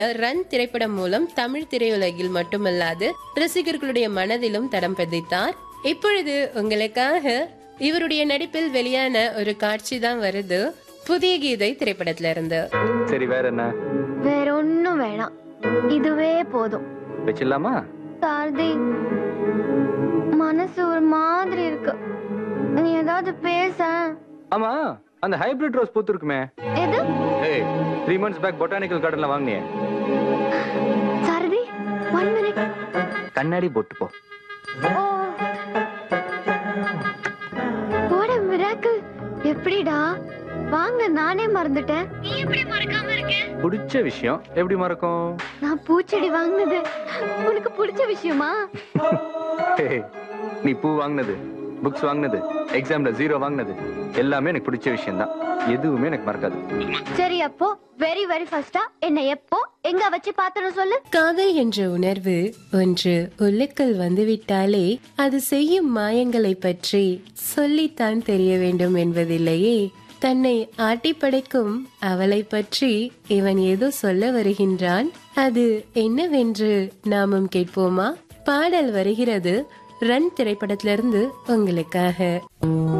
run திரைப்படம் மூலம் தமிழ் திரையுலகில் மட்டுமல்லாது ரசிகர்களுடைய மனதிலும் தடம் பதித்தார் இப்பொழுது உங்களுக்காக இவருடைய நடிப்பில் வெளியான ஒரு காட்சி தான் வருது புதிய கீதை திரைப்படத்துல இருந்து சரி வேற என்ன வேற ஒண்ணும் வேணாம் இதுவே போதும் வச்சிடலாமா சாரதி மனசு ஒரு மாதிரி இருக்கு நீ ஏதாவது பேச ஆமா அந்த ஹைபிரிட் ரோஸ் பூத்து இருக்குமே எது ஏய் த்ரீ மந்த்ஸ் பேக் பொட்டானிக்கல் கார்டன்ல வாங்கினியே சாரதி ஒன் மினிட் கண்ணாடி போட்டு போ ஓ போட மிராக்கிள் எப்படிடா வாங்க நானே மறந்துட்டேன் நீ எப்படி மறக்காம இருக்க பிடிச்ச விஷயம் எப்படி மறக்கும் நான் பூச்செடி வாங்கினது உனக்கு பிடிச்ச விஷயமா ஏய், நீ பூ வாங்கினது புக்ஸ் வாங்கினது எக்ஸாம்ல ஜீரோ வாங்கினது எல்லாமே எனக்கு பிடிச்ச விஷயம் தான் எதுவுமே எனக்கு மறக்காது சரி அப்போ வெரி வெரி ஃபர்ஸ்டா என்ன எப்போ எங்க வச்சு பார்த்தனும் சொல்லு காதல் என்ற உணர்வு ஒன்று உள்ளுக்குள் வந்துவிட்டாலே அது செய்யும் மாயங்களை பற்றி சொல்லித்தான் தெரிய வேண்டும் என்பதில்லையே தன்னை ஆட்டி படைக்கும் அவளை பற்றி இவன் ஏதோ சொல்ல வருகின்றான் அது என்னவென்று நாமும் கேட்போமா பாடல் வருகிறது ரன் திரைப்படத்திலிருந்து உங்களுக்காக